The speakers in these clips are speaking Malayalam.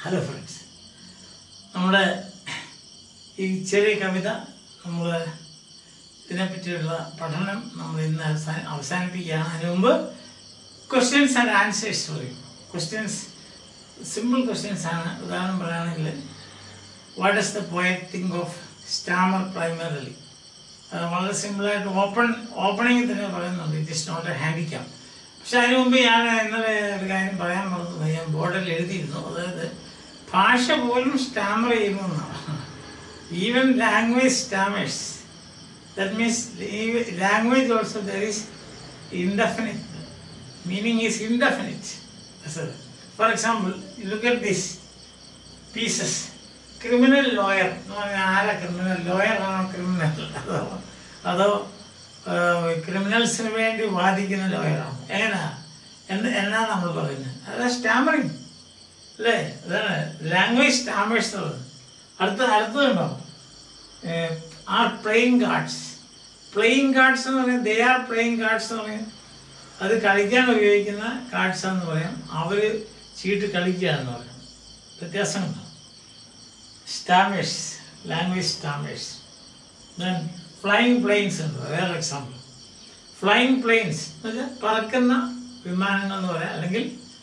ഹലോ ഫ്രണ്ട്സ് നമ്മുടെ ഈ ചെറിയ കവിത നമ്മൾ ഇതിനെപ്പറ്റിയുള്ള പഠനം നമ്മൾ ഇന്ന് അവസാന അവസാനിപ്പിക്കുകയാണ് അതിന് മുമ്പ് ക്വസ്റ്റ്യൻസ് ആൻഡ് ആൻസേഴ്സ് പറയും ക്വസ്റ്റ്യൻസ് സിമ്പിൾ ക്വസ്റ്റ്യൻസ് ആണ് ഉദാഹരണം പറയുകയാണെങ്കിൽ what is the poet think of stammer primarily അത് വളരെ സിമ്പിളായിട്ട് ഓപ്പൺ ഓപ്പണിംഗ് തന്നെ പറയുന്നുണ്ട് it is not a handicap പക്ഷെ അതിന് മുമ്പ് ഞാൻ ഇന്നലെ ഒരു കാര്യം പറയാൻ മറന്നു ഞാൻ ബോർഡിൽ എഴുതിയിരുന്നു അതായത് ഭാഷ പോലും സ്റ്റാമർ ചെയ്യുന്നു എന്നാണ് even language stammers that means language also there is indefinite meaning is indefinite for example look at this pieces criminal lawyer എന്ന് പറഞ്ഞാൽ ആരാ ക്രിമിനൽ ലോയർ ആണോ ക്രിമിനൽ അതോ അതോ ക്രിമിനൽസിന് വേണ്ടി വാദിക്കുന്ന ലോയറാണോ എങ്ങനെയാ എന്ത് എന്നാ നമ്മൾ പറയുന്നത് അതാ സ്റ്റാമറിങ് അല്ലേ അതാണ് ലാംഗ്വേജ് സ്റ്റാമേഴ്സ് എന്നുള്ളത് അടുത്ത അടുത്തതുണ്ടോ are playing cards playing cards എന്ന് പറയുന്നത് ദേ ആർ പ്ലേയിങ് കാർഡ്സ് എന്ന് പറയും അത് കളിക്കാൻ ഉപയോഗിക്കുന്ന കാർഡ്സ് എന്ന് പറയാം അവർ ചീട്ട് കളിക്കുക എന്ന് പറയും വ്യത്യാസമുണ്ടോ stammers language stammers then flying planes ഉണ്ട് വേറെ എക്സാമ്പിൾ ഫ്ലൈയിങ് പ്ലെയിൻസ് എന്ന് വെച്ചാൽ പറക്കുന്ന വിമാനങ്ങൾ എന്ന് പറയാം അല്ലെങ്കിൽ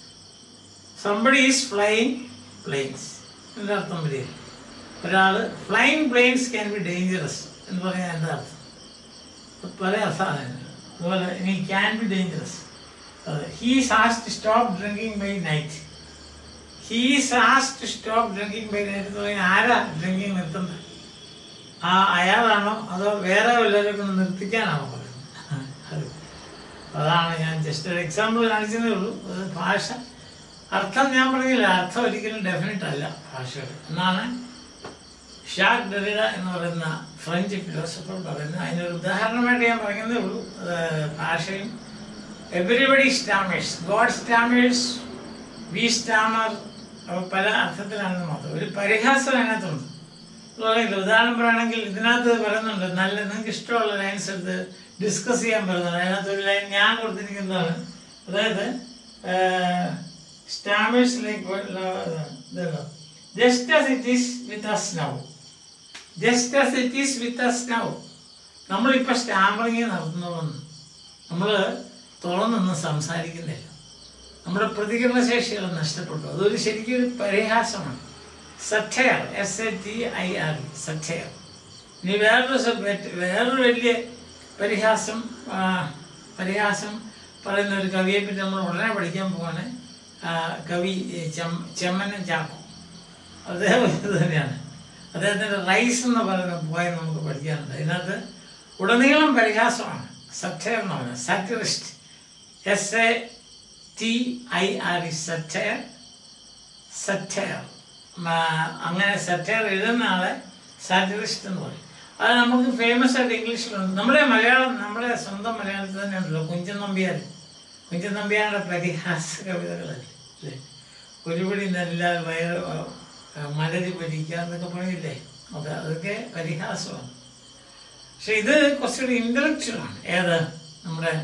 സംബഡി ഈസ് ഫ്ലൈയിങ് പ്ലെയിൻസ് എൻ്റെ അർത്ഥം വരിക ഒരാൾ flying planes can be dangerous എന്ന് പറയാൻ എന്താ അർത്ഥം പല അർത്ഥമാണ് ഇതിന്. അതുപോലെ ഇനി can be dangerous he's as to stop drinking by night he's as to stop drinking by night എന്ന് പറഞ്ഞാൽ ആരാ ഡ്രിങ്കിങ് നിർത്തുന്നത് ആ അയാളാണോ അതോ വേറെ വല്ലവരെ കൊണ്ട് നിർത്തിക്കാനാണോ പറയുന്നത് അത് അതാണ് ഞാൻ ജസ്റ്റ് ഒരു എക്സാമ്പിൾ കാണിച്ചതേ ഉള്ളൂ അത് ഭാഷ അർത്ഥം ഞാൻ പറഞ്ഞില്ല അർത്ഥം ഒരിക്കലും ഡെഫിനറ്റ് അല്ല ഭാഷയുടെ എന്നാണ് ഷാക് ഡെറിഡ എന്ന് പറയുന്ന ഫ്രഞ്ച് ഫിലോസഫർ പറയുന്നത് അതിനൊരു ഉദാഹരണമായിട്ട് ഞാൻ പറയുന്നതേ ഉള്ളൂ അത് ഭാഷയും everybody stammers God stammers we stammer പല അർത്ഥത്തിലാണെന്ന് മാത്രം ഒരു പരിഹാസം അതിനകത്തുണ്ട് പറയില്ല ഉദാഹരണം പറയുകയാണെങ്കിൽ ഇതിനകത്ത് പറയുന്നുണ്ട് നല്ല നിങ്ങൾക്ക് ഇഷ്ടമുള്ള ലൈൻസ് എടുത്ത് ഡിസ്കസ് ചെയ്യാൻ പറയുന്നുണ്ട് അതിനകത്ത് ഒരു ലൈൻ ഞാൻ കൊടുത്തിരിക്കുന്നതാണ് അതായത് stammers like just as it is with us now just as it is with us now നമ്മളിപ്പോൾ സ്റ്റാമറിങ് നടത്തുന്നതെന്ന് നമ്മൾ തുറന്നൊന്നും സംസാരിക്കുന്നില്ല നമ്മുടെ പ്രതികരണ ശേഷികൾ നഷ്ടപ്പെട്ടു അതൊരു ശരിക്കും ഒരു പരിഹാസമാണ് satire S A T I R satire ഇനി വേറൊരു സബ്ജക്റ്റ് വേറൊരു വലിയ പരിഹാസം ആ, പരിഹാസം പറയുന്ന ഒരു കവിയെ പറ്റി നമ്മൾ ഉടനെ പഠിക്കാൻ പോവാണ് ആ, കവി ചെം ചെമ്മനം ചാക്കോ അദ്ദേഹം ഇത് തന്നെയാണ് അദ്ദേഹത്തിൻ്റെ റൈസ് എന്ന് പറയുന്ന പോയം നമുക്ക് പഠിക്കാനുണ്ട് അതിനകത്ത് ഉടനീളം പരിഹാസമാണ് സറ്റയർ എന്ന് പറയുന്നത് satirist S A T I R E satire satire അങ്ങനെ സറ്റയർ എഴുതുന്ന ആളെ സാറ്ററിസ്റ്റ് എന്ന് പറയും അത് നമുക്ക് ഫേമസ് ആയിട്ട് ഇംഗ്ലീഷിലുണ്ട് നമ്മുടെ മലയാളം നമ്മുടെ സ്വന്തം മലയാളത്തിൽ തന്നെ ഉണ്ടല്ലോ കുഞ്ചൻ നമ്പ്യാർ കുഞ്ചൻ നമ്പ്യാരുടെ പരിഹാസ കവിതകളല്ലേ അല്ലേ ഒരുപടി നല്ല വയറ് മലരി പഠിക്കുക എന്നൊക്കെ പറയില്ലേ അത് അതൊക്കെ പരിഹാസമാണ് പക്ഷെ ഇത് കുറച്ചുകൂടി ഇൻ്റലക്ച്വലാണ് ഏത് നമ്മുടെ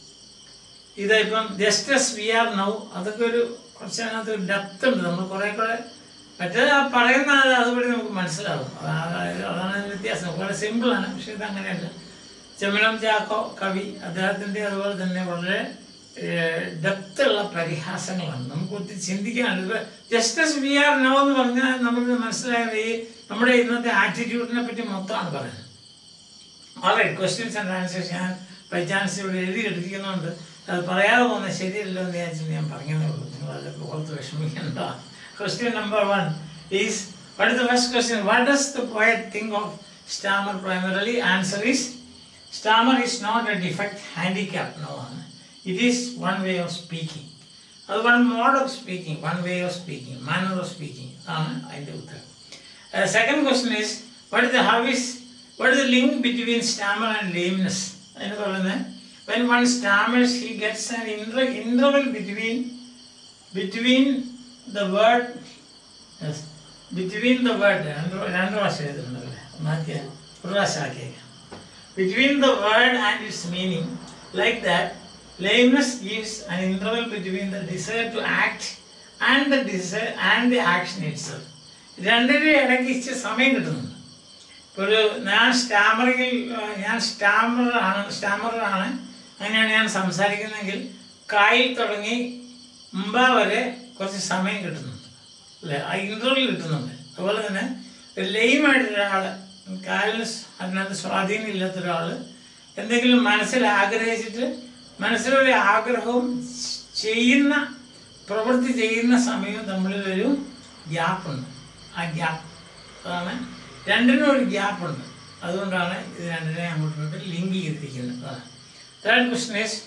ഇത് ഇപ്പം just as we are now അതൊക്കെ ഒരു കുറച്ച് അതിനകത്ത് ഒരു ഡെപ്ത് ഉണ്ട് നമ്മൾ കുറേ കൂടെ മറ്റേത് ആ പറയുന്ന അത് അതുപടി നമുക്ക് മനസ്സിലാവും അതാ- അതാണ് അതിന്റെ വ്യത്യാസം വളരെ സിമ്പിളാണ് പക്ഷെ ഇത് അങ്ങനെയല്ല ചെമ്മനം ചാക്കോ കവി അദ്ദേഹത്തിൻ്റെ അതുപോലെ തന്നെ വളരെ ഡെപ്ത് ഉള്ള പരിഹാസങ്ങളാണ് നമുക്ക് ഒത്തിരി ചിന്തിക്കാനുണ്ട് ഇപ്പൊ ജസ്റ്റസ് വി ആർ നോ എന്ന് പറഞ്ഞാൽ നമുക്ക് മനസ്സിലായത് ഈ നമ്മുടെ ഇന്നത്തെ ആറ്റിറ്റ്യൂഡിനെ പറ്റി മൊത്തമാണ് പറയുന്നത് വളരെ ക്വസ്റ്റ്യൻസ് ആൻഡ് ആൻസേഴ്സ് ഞാൻ ബൈ ചാൻസ് ഇവിടെ എഴുതി എടുപ്പിക്കുന്നുണ്ട് അത് പറയാതെ പോകുന്നത് ശരിയല്ലോ എന്ന് വിചാരിച്ചിട്ട് ഞാൻ പറഞ്ഞതേ ഉള്ളൂ നിങ്ങൾ അതൊക്കെ ഓർത്ത് വിഷമിക്കണ്ട question number one is what is the first question what does the poet think of stammer primarily answer is stammer is not a defect handicap no ആണ് it is one way of speaking അത് one mode of speaking one way of speaking manner of speaking ആണ് അതിൻ്റെ ഉത്തരം Uh, second question is, what is the how is what is the link between stammer and lameness? എന്ന് പറയുന്നത് when one stammers he gets an inter- interval between between the word yes, between the word രണ്ട് രണ്ട് പ്രാവശ്യം എഴുതുന്നുണ്ടല്ലേ മാറ്റിയ ഒരു പ്രാവശ്യം ആക്കിയേക്കാം between the word and its meaning like that lameness gives an interval between the desire to act and the desire and the action it's രണ്ടിനും ഇടയ്ക്ക് ഇച്ചിരി സമയം കിട്ടുന്നുണ്ട് ഇപ്പോൾ ഒരു ഞാൻ സ്റ്റാമറിൽ ഞാൻ സ്റ്റാമറാണ് സ്റ്റാമറാണ് അങ്ങനെയാണ് ഞാൻ സംസാരിക്കുന്നതെങ്കിൽ കായിൽ തുടങ്ങി മുമ്പ വരെ കുറച്ച് സമയം കിട്ടുന്നുണ്ട് അല്ലേ ആ ഇൻ്റർവ്യൂ കിട്ടുന്നുണ്ട് അതുപോലെ തന്നെ ലൈമായിട്ടൊരാൾ കാലിന് അതിനകത്ത് സ്വാധീനം ഇല്ലാത്ത ഒരാൾ എന്തെങ്കിലും മനസ്സിൽ ആഗ്രഹിച്ചിട്ട് മനസ്സിലൊരു ആഗ്രഹവും ചെയ്യുന്ന പ്രവൃത്തി ചെയ്യുന്ന സമയവും തമ്മിലൊരു ഗ്യാപ്പുണ്ട് ആ ഗ്യാപ്പ് അതാണ് രണ്ടിനും ഒരു ഗ്യാപ്പുണ്ട് അതുകൊണ്ടാണ് ഇത് രണ്ടിനെ അങ്ങോട്ടും ഇങ്ങോട്ടും ലിങ്ക് ചെയ്തിരിക്കുന്നത് third question is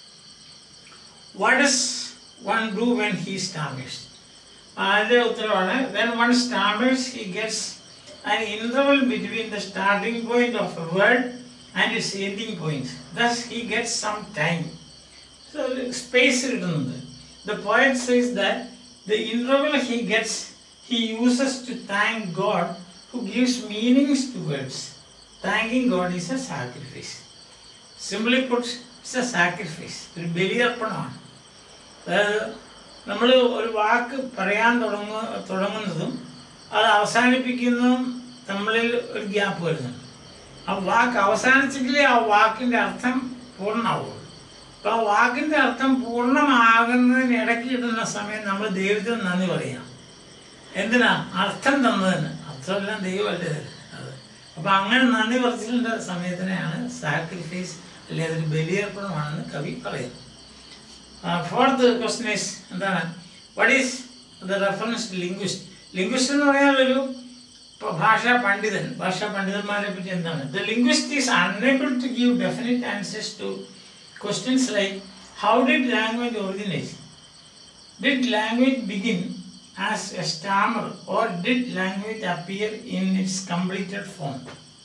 what is one do when he stammers ആദ്യ ഉത്തരവാണ് when one stammers he gets an interval between the starting point of a word and its ending point. Thus he gets some time. So space കിട്ടുന്നുണ്ട്. The poet says that the interval he gets he uses to thank God who gives meanings to words. Thanking God is a sacrifice. Simply put, it's a sacrifice. ഒരു ബലിയർപ്പണമാണ് അതായത് നമ്മൾ ഒരു വാക്ക് പറയാൻ തുടങ്ങുക തുടങ്ങുന്നതും അത് അവസാനിപ്പിക്കുന്നതും തമ്മിൽ ഒരു ഗ്യാപ്പ് വരുന്നുണ്ട് ആ വാക്ക് അവസാനിച്ചെങ്കിലേ ആ വാക്കിൻ്റെ അർത്ഥം പൂർണ്ണമാവുള്ളൂ അപ്പോൾ ആ വാക്കിൻ്റെ അർത്ഥം പൂർണ്ണമാകുന്നതിന് ഇടയ്ക്ക് കിട്ടുന്ന സമയം നമ്മൾ ദൈവത്തിന് നന്ദി പറയാം എന്തിനാ അർത്ഥം തന്നതിന് അർത്ഥമെല്ലാം ദൈവമല്ലേ തരുന്നത്. അത് അപ്പോൾ അങ്ങനെ നന്ദി പറച്ചിലിൻ്റെ സമയത്തിനെയാണ് സാക്രിഫൈസ് അല്ലെങ്കിൽ അതൊരു ബലിയർപ്പണമാണെന്ന് കവി പറയുന്നത് ഫോർത്ത് ക്വസ്റ്റൻ ഈസ് എന്താണ് what is the reference linguist linguist എന്ന് പറഞ്ഞാൽ ഒരു പ- ഭാഷാ പണ്ഡിതൻ ഭാഷാ പണ്ഡിതന്മാരെ പറ്റി എന്താണ് the linguist is unable to give definite answers to questions like how did language originate did language begin as a stammer or did language appear in its completed form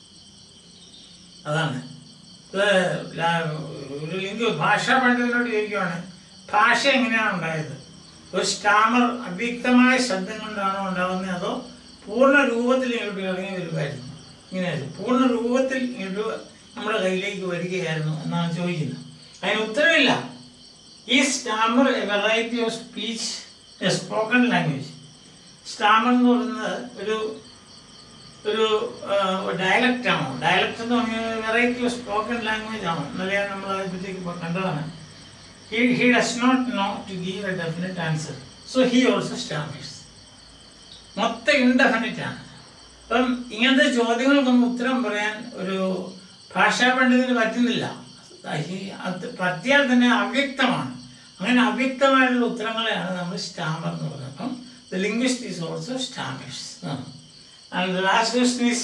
അതാണ് ഇത് ലാ- ഒരു ലിംഗ് ഭാഷാ പണ്ഡിതനോട് ചോദിക്കുവാണ് ഭാഷ എങ്ങനെയാണ് ഉണ്ടായത് ഒരു സ്റ്റാമർ അവ്യക്തമായ ശബ്ദം കൊണ്ടാണോ ഉണ്ടാകുന്നത് അതോ പൂർണ്ണ രൂപത്തിൽ ഇങ്ങോട്ട് ഇറങ്ങി വരുമായിരുന്നു ഇങ്ങനെയായിരുന്നു പൂർണ്ണ രൂപത്തിൽ ഇങ്ങോട്ട് നമ്മുടെ കയ്യിലേക്ക് വരികയായിരുന്നു എന്നാണ് ചോദിക്കുന്നത് അതിന് ഉത്തരവില്ല ഈ stammer a variety of speech a spoken language stammer എന്ന് പറയുന്നത് ഒരു ഒരു ഡയലക്റ്റ് ആണോ ഡയലക്റ്റ് എന്ന് പറഞ്ഞാൽ വെറൈറ്റി ഓഫ് സ്പോക്കൺ ലാംഗ്വേജ് ആണോ എന്നറിയാൻ നമ്മൾ അതിനെപ്പറ്റി ഇപ്പോൾ കണ്ടതാണ് he, he does not know to give a definite answer. So he also stammers. മൊത്തം ഇൻഡെഫിനിറ്റ് ആണ് അപ്പം ഇങ്ങനത്തെ ചോദ്യങ്ങൾക്കൊന്നും ഉത്തരം പറയാൻ ഒരു ഭാഷാ പണ്ഡിതന് പറ്റുന്നില്ല ഈ അത് പറ്റിയാൽ തന്നെ അവ്യക്തമാണ് അങ്ങനെ അവ്യക്തമായിട്ടുള്ള ഉത്തരങ്ങളെയാണ് നമ്മൾ സ്റ്റാമർ എന്ന് പറയുന്നത് അപ്പം the linguist is also stammers and last question is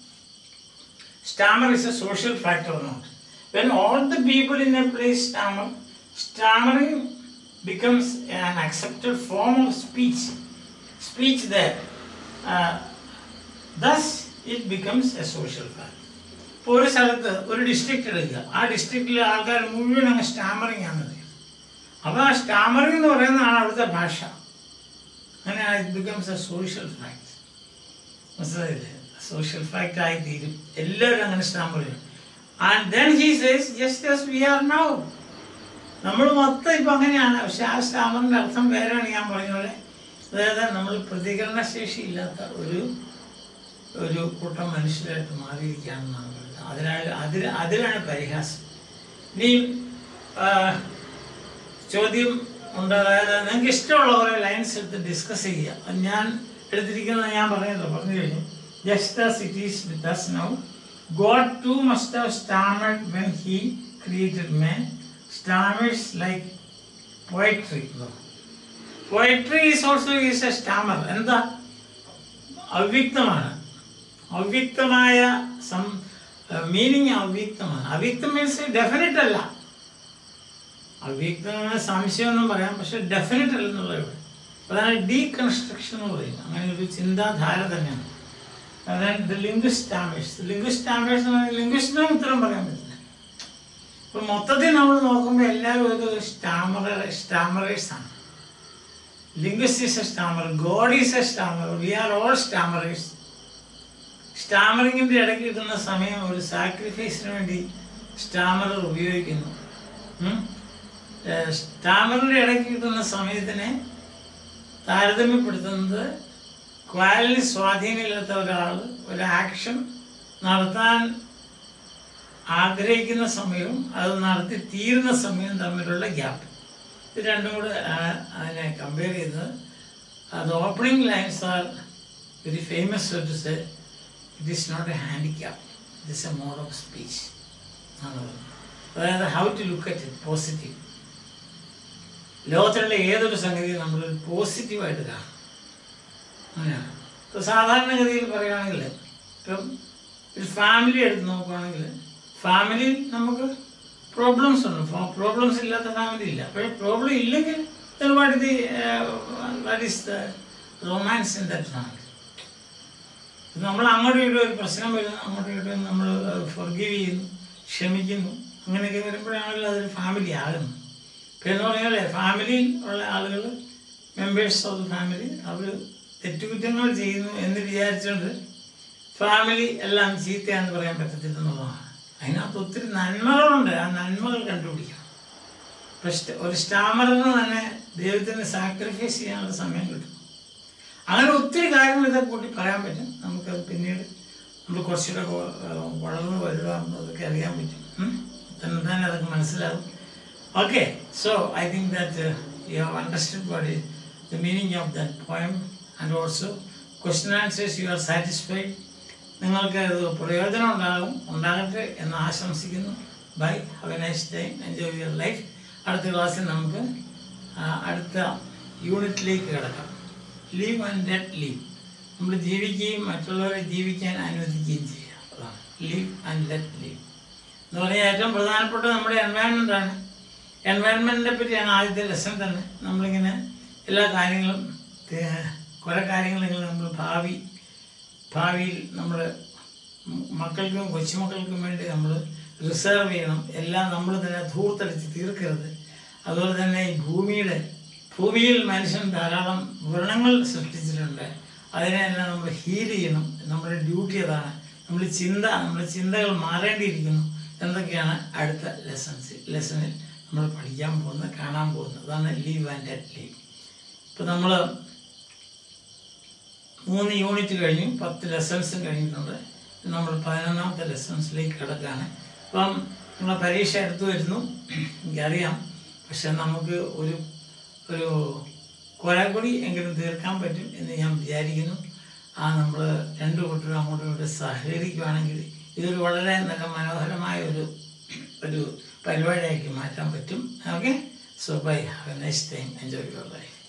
Stammer is a social factor or not. When all the people in a place stammer, stammering becomes an accepted form of speech. Speech there. Uh, thus, it becomes a social factor. ഇപ്പോൾ ഒരു സ്ഥലത്ത് ഒരു ഡിസ്ട്രിക്റ്റ് എടുക്കുക ആ ഡിസ്ട്രിക്റ്റിലെ ആൾക്കാർ മുഴുവൻ അങ്ങ് സ്റ്റാമറിങ് ആണ് അപ്പോൾ ആ സ്റ്റാമറിങ് എന്ന് പറയുന്നതാണ് അവിടുത്തെ ഭാഷ അങ്ങനെ it becomes a social fact മനസ്സിലായില്ലേ സോഷ്യൽ ഫാക്ട് ആയി തീരും എല്ലാവരും അങ്ങനെ സ്റ്റാമ്പ് ചെയ്യും and then he says just as we are now നമ്മൾ മൊത്തം ഇപ്പം അങ്ങനെയാണ് പക്ഷെ ആ സ്റ്റാമറിൻ്റെ അർത്ഥം വേറെയാണ് ഞാൻ പറഞ്ഞ പോലെ അതായത് നമ്മൾ പ്രതികരണശേഷി ഇല്ലാത്ത ഒരു ഒരു കൂട്ടം മനുഷ്യരായിട്ട് മാറിയിരിക്കുകയാണെന്നാണ് പറയുന്നത് അതിനാൽ അതിൽ അതിലാണ് പരിഹാസം ഇനി ആ, ചോദ്യം ഉണ്ട് അതായത് നിങ്ങൾക്ക് ഇഷ്ടമുള്ള കുറേ ലൈൻസ് എടുത്ത് ഡിസ്കസ് ചെയ്യുക അത് ഞാൻ എടുത്തിരിക്കുന്നത് ഞാൻ പറഞ്ഞല്ലോ പറഞ്ഞു കഴിഞ്ഞു just as it is with us now God too must have stammered when he created man stammers like poetry poetry is also is a stammer എന്താ അവ്യക്തമാണ് അവ്യക്തമായ സം മീനിങ് അവ്യക്തമാണ് അവ്യക്തം മീൻസ് ഡെഫിനറ്റ് അല്ല അവ്യക്തമായ സംശയമൊന്നും പറയാം പക്ഷെ ഡെഫിനറ്റ് അല്ലെന്നുള്ള ഇവിടെ അതാണ് ഡീകൺസ്ട്രക്ഷൻ എന്ന് പറയുന്നത് അങ്ങനെ ഒരു ചിന്താധാര തന്നെയാണ് അതായത് the linguist stammers linguist stammers എന്ന് പറഞ്ഞാൽ ലിംഗ്വിസ്റ്റിനും ഉത്തരം പറയാൻ പറ്റില്ല ഇപ്പൊ മൊത്തത്തിൽ നമ്മൾ നോക്കുമ്പോൾ എല്ലാവരും ഒരു സ്റ്റാമറ സ്റ്റാമറേഴ്സ് ആണ് linguist is a stammer God is a stammer we are all stammerers സ്റ്റാമറിങ്ങിന്റെ ഇടയ്ക്ക് കിട്ടുന്ന സമയം ഒരു സാക്രിഫൈസിന് വേണ്ടി സ്റ്റാമറർ ഉപയോഗിക്കുന്നു ഉം. ഏഹ് സ്റ്റാമറിന്റെ ഇടയ്ക്ക് കിട്ടുന്ന സമയത്തിനെ താരതമ്യപ്പെടുത്തുന്നത് ക്വാലിൽ സ്വാധീനമില്ലാത്ത ഒരാൾ ഒരു ആക്ഷൻ നടത്താൻ ആഗ്രഹിക്കുന്ന സമയവും അത് നടത്തി തീരുന്ന സമയവും തമ്മിലുള്ള ഗ്യാപ്പ് ഇത് രണ്ടും കൂടെ ആണ് അതിനെ കമ്പയർ ചെയ്തത് അത് opening lines are very famous to say it is not a handicap it is a mode of speech അതായത് how to look at it positive ലോകത്തിലുള്ള ഏതൊരു സംഗതി നമ്മൾ പോസിറ്റീവായിട്ട് കാണും അങ്ങനെയാണ് ഇപ്പോൾ സാധാരണഗതിയിൽ പറയുകയാണെങ്കിൽ ഇപ്പം ഒരു ഫാമിലി എടുത്ത് നോക്കുകയാണെങ്കിൽ ഫാമിലിയിൽ നമുക്ക് പ്രോബ്ലംസ് ഉണ്ട് പ്രോബ്ലംസ് ഇല്ലാത്ത ഫാമിലി ഇല്ല പക്ഷേ പ്രോബ്ലം ഇല്ലെങ്കിൽ ഒരുപാട് ഇത് that is the romance in that family നമ്മൾ അങ്ങോട്ടും ഇങ്ങോട്ടും ഒരു പ്രശ്നം വരുന്നു അങ്ങോട്ടും ഇങ്ങോട്ടും നമ്മൾ ഫൊർഗീവ് ചെയ്യുന്നു ക്ഷമിക്കുന്നു അങ്ങനെയൊക്കെ വരുമ്പോഴാണല്ലോ അതൊരു ഫാമിലി ആകുന്നത് ഇപ്പം എന്ന് പറഞ്ഞാൽ ഫാമിലിയിൽ ഉള്ള ആളുകൾ മെമ്പേഴ്സ് ഓഫ് ദ ഫാമിലി അവർ തെറ്റുകുറ്റങ്ങൾ ചെയ്യുന്നു എന്ന് വിചാരിച്ചുകൊണ്ട് ഫാമിലി എല്ലാം ചീത്തയാന്ന് പറയാൻ പറ്റത്തില്ലെന്നുള്ളതാണ് അതിനകത്ത് ഒത്തിരി നന്മകളുണ്ട് ആ നന്മകൾ കണ്ടുപിടിക്കണം ഇപ്പം സ്റ്റ- ഒരു സ്റ്റാമറിന് തന്നെ ദൈവത്തിന് സാക്രിഫൈസ് ചെയ്യാനുള്ള സമയം കിട്ടും അങ്ങനെ ഒത്തിരി കാര്യങ്ങൾ ഇതൊക്കെ കൂട്ടി പറയാൻ പറ്റും നമുക്കത് പിന്നീട് നമ്മൾ കുറച്ചുകൂടെ കൊ- ഏഹ് വളർന്നു വരുവാകുമ്പോൾ അതൊക്കെ അറിയാൻ പറ്റും ഉം? തന്നെ തന്നെ അതൊക്കെ മനസ്സിലാകും okay so I think that you have understood what the meaning of that poem and also question answers you are satisfied നിങ്ങൾക്ക് അത് പ്രയോജനം ഉണ്ടാകും ഉണ്ടാകട്ടെ എന്ന് ആശംസിക്കുന്നു bye have a nice time enjoy your life അടുത്ത ക്ലാസ്സിൽ നമുക്ക് ആ, അടുത്ത യൂണിറ്റിലേക്ക് കിടക്കാം ലീവ് ആൻഡ് ലെറ്റ് ലീവ് നമ്മൾ ജീവിക്കുകയും മറ്റുള്ളവരെ ജീവിക്കാൻ അനുവദിക്കുകയും ചെയ്യുക അതാണ് ലീവ് ആൻഡ് ലെറ്റ് ലീവ് എന്ന് പറഞ്ഞാൽ ഏറ്റവും പ്രധാനപ്പെട്ട നമ്മുടെ എൻവയൺമെൻ്റ് ആണ് എൻവയൺമെൻറ്റിനെ പറ്റിയാണ് ആദ്യത്തെ ലെസൺ തന്നെ നമ്മളിങ്ങനെ എല്ലാ കാര്യങ്ങളും ഏഹ്, കുറേ കാര്യങ്ങളിങ്ങനെ നമ്മൾ ഭാവി ഭാവിയിൽ നമ്മൾ മക്കൾക്കും കൊച്ചുമക്കൾക്കും വേണ്ടി നമ്മൾ റിസർവ് ചെയ്യണം എല്ലാം നമ്മൾ തന്നെ ധൂർത്തടിച്ച് തീർക്കരുത് അതുപോലെ തന്നെ ഈ ഭൂമിയുടെ ഭൂമിയിൽ മനുഷ്യൻ ധാരാളം വ്രണങ്ങൾ സൃഷ്ടിച്ചിട്ടുണ്ട് അതിനെല്ലാം നമ്മൾ ഹീൽ ചെയ്യണം നമ്മുടെ ഡ്യൂട്ടി അതാണ് നമ്മൾ ചിന്ത നമ്മുടെ ചിന്തകൾ മാറേണ്ടിയിരിക്കുന്നു എന്നൊക്കെയാണ് അടുത്ത ലെസൺസ് ലെസണിൽ നമ്മൾ പഠിക്കാൻ പോകുന്നത് കാണാൻ പോകുന്നത് അതാണ് ലീവ് ആൻഡ് ലെറ്റ് ലീവ് ഇപ്പം നമ്മൾ മൂന്ന് യൂണിറ്റ് കഴിഞ്ഞു പത്ത് ലെസൺസും കഴിഞ്ഞിട്ടുണ്ട് ഇനി നമ്മൾ പതിനൊന്നാമത്തെ ലെസൺസിലേക്ക് കിടക്കുകയാണ് അപ്പം നമ്മളെ പരീക്ഷ അടുത്ത് വരുന്നു എനിക്കറിയാം പക്ഷെ നമുക്ക് ഒരു ഒരു കുറെ കൂടി എങ്കിലും തീർക്കാൻ പറ്റും എന്ന് ഞാൻ വിചാരിക്കുന്നു ആ നമ്മൾ രണ്ടു കൂട്ടരും അങ്ങോട്ടും ഇങ്ങോട്ടും സഹകരിക്കുകയാണെങ്കിൽ ഇതൊരു വളരെ നല്ല മനോഹരമായ ഒരു ഒരു പരിപാടിയാക്കി മാറ്റാൻ പറ്റും okay so bye have a nice time enjoy your life